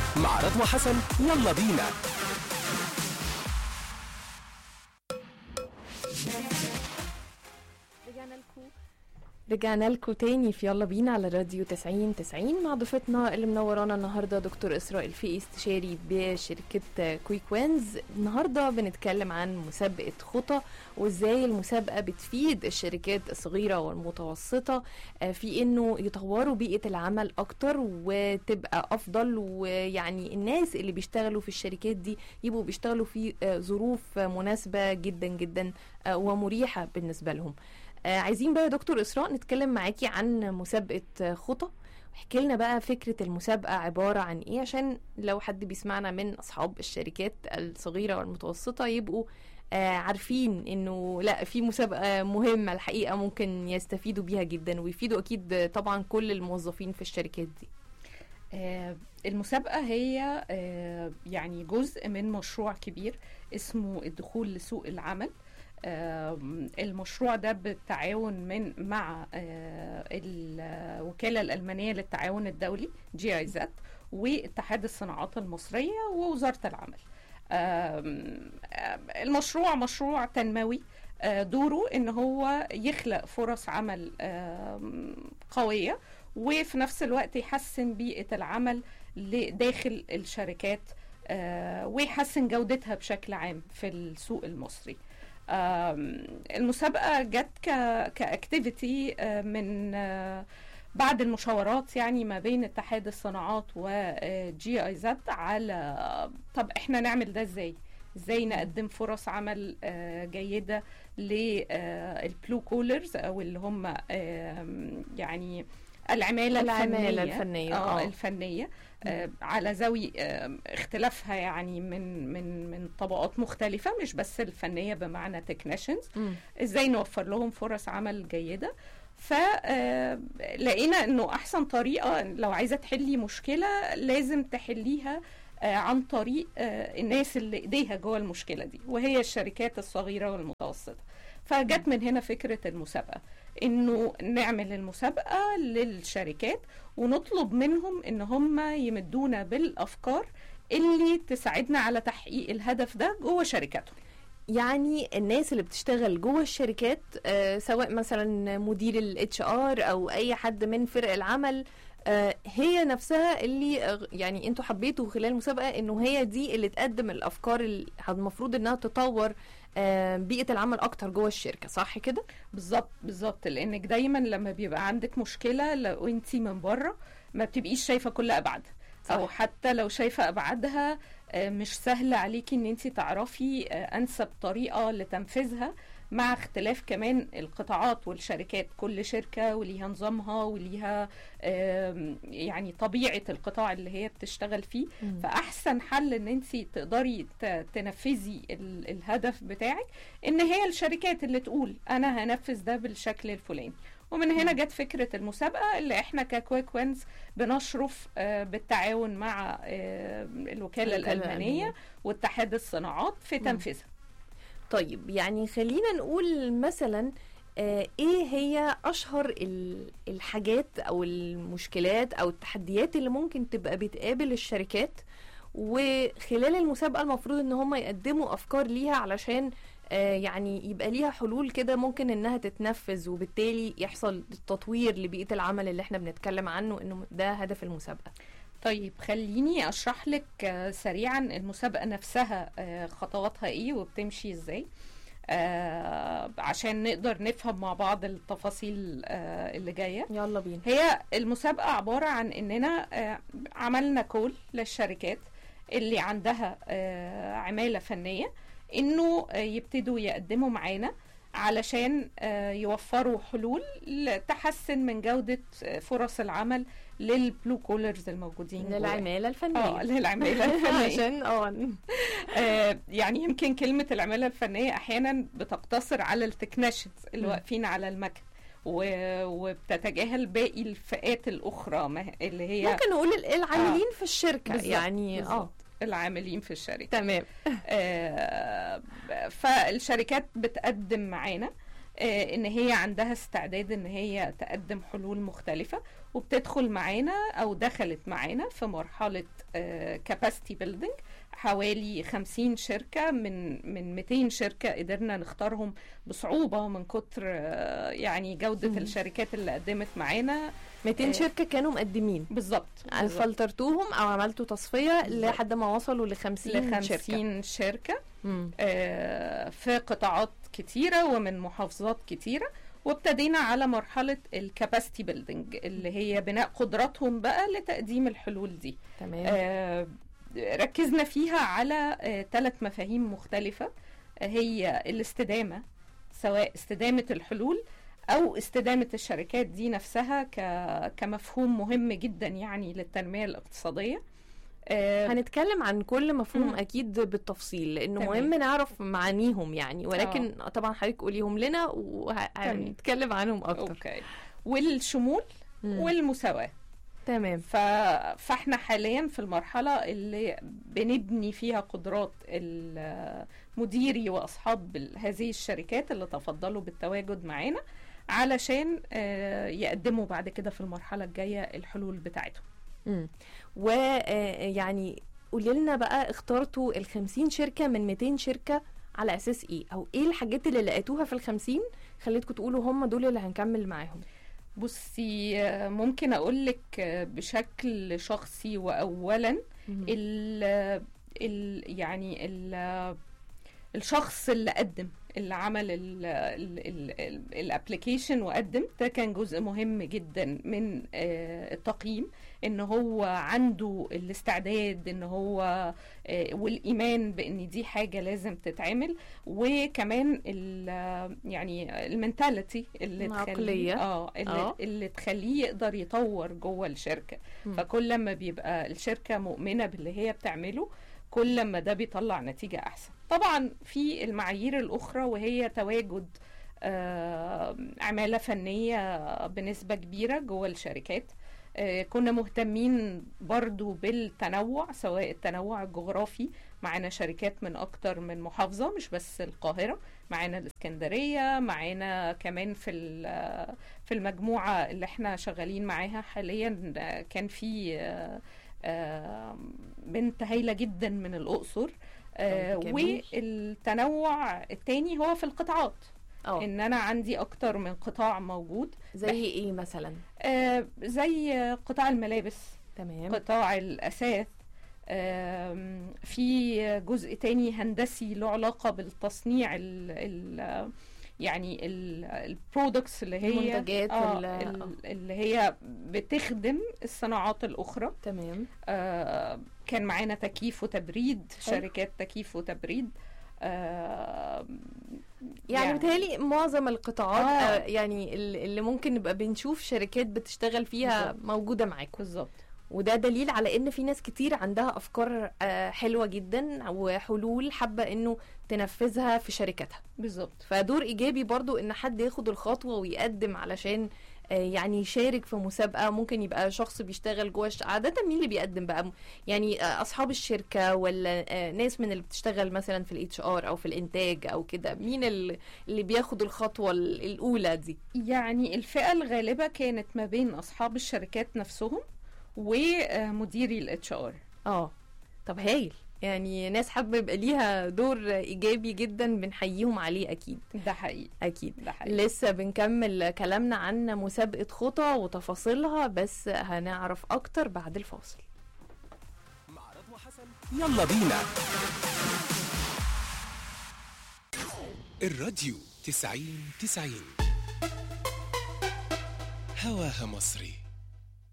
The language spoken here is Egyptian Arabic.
مع رضوى حسن يلا بينا رجعنا لكم رجعنا لكم تاني في يلا بينا على راديو 90 90 مع ضيفتنا اللي منورانا النهارده دكتور اسراء الفقي استشاري بشركه كويك وينز النهارده بنتكلم عن مسابقه خطى وازاي المسابقه بتفيد الشركات الصغيره والمتوسطه آه، في انه يطوروا بيئه العمل اكتر وتبقى افضل ويعني الناس اللي بيشتغلوا في الشركات دي يبقوا بيشتغلوا في آه، ظروف مناسبه جدا جدا آه، ومريحه بالنسبه لهم آه عايزين بقى يا دكتور اسراء نتكلم معاكي عن مسابقه آه، خطى واحكي لنا بقى فكره المسابقه عباره عن ايه عشان لو حد بيسمعنا من اصحاب الشركات الصغيره والمتوسطه يبقوا آه عارفين انه لا في مسابقه مهمه الحقيقه ممكن يستفيدوا بيها جدا ويفيدوا اكيد طبعا كل الموظفين في الشركات دي آه، المسابقة هي آه، يعني جزء من مشروع كبير اسمه الدخول لسوق العمل آم، المشروع ده بالتعاون من مع آه، الوكالة الألمانية للتعاون الدولي جي اي زد واتحاد الصناعات المصرية ووزارة العمل آم، آم، المشروع مشروع تنموي آه، دوره ان هو يخلق فرص عمل آم، قوية وفي نفس الوقت يحسن بيئة العمل ل- داخل الشركات آه، ويحسن جودتها بشكل عام في السوق المصري آم، المسابقة جت ك- كاكتيفيتي آه، من آه، بعد المشاورات يعني ما بين اتحاد الصناعات وجي اي زد على طب احنا نعمل ده ازاي ازاي نقدم فرص عمل آه، جيدة للبلو كولرز او اللي هم آم، يعني العمالة, العمالة الفنية الفنية، اه آه. الفنية آه على زاوي آه اختلافها يعني من من من طبقات مختلفة مش بس الفنية بمعنى تكنيشنز مم. ازاي نوفر لهم فرص عمل جيدة فلقينا انه احسن طريقة لو عايزة تحلي مشكلة لازم تحليها آه، عن طريق آه، الناس اللي ايديها جوه المشكلة دي وهي الشركات الصغيرة والمتوسطة فجت من هنا فكرة المسابقة انه نعمل المسابقة للشركات ونطلب منهم ان هم يمدونا بالافكار اللي تساعدنا على تحقيق الهدف ده جوه شركاتهم يعني الناس اللي بتشتغل جوه الشركات آه سواء مثلا مدير الاتش ار او اي حد من فرق العمل آه هي نفسها اللي آه، يعني انتوا حبيتوا خلال المسابقه انه هي دي اللي تقدم الافكار اللي المفروض انها تطور آه بيئه العمل اكتر جوه الشركه صح كده بالظبط بالظبط لانك دايما لما بيبقى عندك مشكله لو انت من بره ما بتبقيش شايفه كل ابعادها صح. او حتى لو شايفه ابعادها آه، مش سهل عليكي ان انت تعرفي آه، انسب طريقه لتنفيذها مع اختلاف كمان القطاعات والشركات كل شركة وليها نظامها وليها آم، يعني طبيعة القطاع اللي هي بتشتغل فيه مم. فأحسن حل ان انت تقدري ت- تنفذي ال- الهدف بتاعك ان هي الشركات اللي تقول انا هنفذ ده بالشكل الفلاني ومن هنا جت فكرة المسابقة اللي احنا ككويك وينز بنشرف آه، بالتعاون مع آه، الوكالة الوكالة الألمانية الألمانية. واتحاد الصناعات في مم. تنفيذها طيب يعني خلينا نقول مثلا آه، ايه هي اشهر ال- الحاجات او المشكلات او التحديات اللي ممكن تبقى بتقابل الشركات وخلال المسابقة المفروض ان هم يقدموا افكار ليها علشان آه، يعني يبقى ليها حلول كده ممكن انها تتنفذ وبالتالي يحصل تطوير لبيئة العمل اللي احنا بنتكلم عنه انه ده هدف المسابقة طيب خليني اشرح لك آه، سريعا المسابقة نفسها آه، خطواتها ايه وبتمشي ازاي آه، عشان نقدر نفهم مع بعض التفاصيل آه، اللي جايه يلا بينا هي المسابقة عبارة عن إننا آه، عملنا كول للشركات اللي عندها آه، عمالة فنية إنه آه، يبتدوا يقدموا معانا علشان آه، يوفروا حلول ل- تحسن من جودة آه، فرص العمل للبلو كولرز الموجودين جواها. للعمالة الفنية اه للعمالة الفنية عشان اه آه، يعني يمكن كلمة العمالة الفنية أحيانا بتقتصر على التكنيشنز اللي مم. واقفين على المكن و- وبتتجاهل باقي الفئات الأخرى ما هي- اللي هي ممكن نقول ال- العاملين في الشركة بالظبط، يعني اه بالظبط. العاملين في الشركة تمام آه، فالشركات بتقدم معانا آه، ان هي عندها استعداد ان هي تقدم حلول مختلفه وبتدخل معانا او دخلت معانا في مرحله كاباسيتي بيلدينج حوالي 50 شركه من من 200 شركه قدرنا نختارهم بصعوبه من كتر آه، يعني جوده مم. الشركات اللي قدمت معانا 200 آه. شركه كانوا مقدمين بالظبط بالظبط. فلترتوهم او عملتوا تصفيه بالظبط. لحد ما وصلوا ل 50 ل شركه 50 شركه مم. آه، في قطاعات كتيرة ومن محافظات كتيرة وابتدينا على مرحلة الكاباسيتي بيلدينج اللي هي بناء قدراتهم بقى لتقديم الحلول دي تمام آه، ركزنا فيها على ثلاث مفاهيم مختلفة آه، هي الاستدامة سواء استدامة الحلول أو استدامة الشركات دي نفسها ك- كمفهوم مهم جدا يعني للتنمية الاقتصادية آه، هنتكلم عن كل مفهوم مم. اكيد بالتفصيل لانه تمام. مهم نعرف معانيهم يعني ولكن طبعا حضرتك قوليهم لنا وهنتكلم عنهم اكتر اوكي والشمول مم. والمساواة تمام ف... فاحنا حاليا في المرحلة اللي بنبني فيها قدرات المديري وأصحاب ال- هذه الشركات اللي تفضلوا بالتواجد معانا علشان آه، يقدموا بعد كده في المرحلة الجاية الحلول بتاعتهم ويعني قولي لنا بقى اخترتوا ال 50 شركه من 200 شركه على اساس ايه او ايه الحاجات اللي لقيتوها في ال 50 خليتكم تقولوا هم دول اللي هنكمل معاهم بصي آه، ممكن أقول لك بشكل شخصي وأولا ال ال يعني ال الشخص اللي قدم اللي عمل الابلكيشن وقدم ده كان جزء مهم جدا من آه، التقييم ان هو عنده الاستعداد ان هو آه، والايمان بان دي حاجه لازم تتعمل وكمان ال- يعني المنتاليتي اللي العقلية. تخليه اه اللي, آه. اللي تخليه يقدر يطور جوه الشركه مم. فكل ما بيبقى الشركه مؤمنه باللي هي بتعمله كل ما ده بيطلع نتيجه احسن طبعا في المعايير الاخرى وهي تواجد آه، عماله فنيه بنسبه كبيره جوه الشركات آه، كنا مهتمين برضو بالتنوع سواء التنوع الجغرافي معانا شركات من اكتر من محافظه مش بس القاهره معانا الاسكندريه معانا كمان في ال- في المجموعه اللي احنا شغالين معاها حاليا آه، كان في آه، آه، بنت هايله جدا من الاقصر آه، طب جميل. والتنوع التاني هو في القطاعات اه ان انا عندي اكتر من قطاع موجود زي ايه مثلا آه، زي قطاع الملابس تمام قطاع الأثاث آم، في جزء تاني هندسي له علاقة بالتصنيع ال ال يعني البرودكتس اللي هي المنتجات آه ال- ال- اللي هي بتخدم الصناعات الأخرى تمام آه كان معانا تكييف وتبريد حلو. شركات تكييف وتبريد آه يعني متهيألي معظم القطاعات آه. آه. يعني ال- اللي ممكن نبقى بنشوف شركات بتشتغل فيها بالظبط. موجودة معاكم بالظبط وده دليل على ان في ناس كتير عندها افكار آه، حلوة جدا وحلول حابة انه تنفذها في شركتها بالظبط فدور ايجابي برضو ان حد ياخد الخطوة ويقدم علشان آه، يعني يشارك في مسابقة ممكن يبقى شخص بيشتغل جوه الش... عادة مين اللي بيقدم بقى يعني آه، اصحاب الشركة ولا آه، ناس من اللي بتشتغل مثلا في الاتش ار او في الانتاج او كده مين ال- اللي بياخد الخطوة ال- الاولى دي يعني الفئة الغالبة كانت ما بين أصحاب الشركات نفسهم ومديري الاتش ار اه طب هايل يعني ناس حابة يبقى ليها دور ايجابي جدا بنحييهم عليه اكيد ده حقيقي اكيد ده حقيقي لسه بنكمل كلامنا عن مسابقة خطى وتفاصيلها بس هنعرف اكتر بعد الفاصل مع رضوى حسن يلا بينا الراديو تسعين تسعين هواها مصري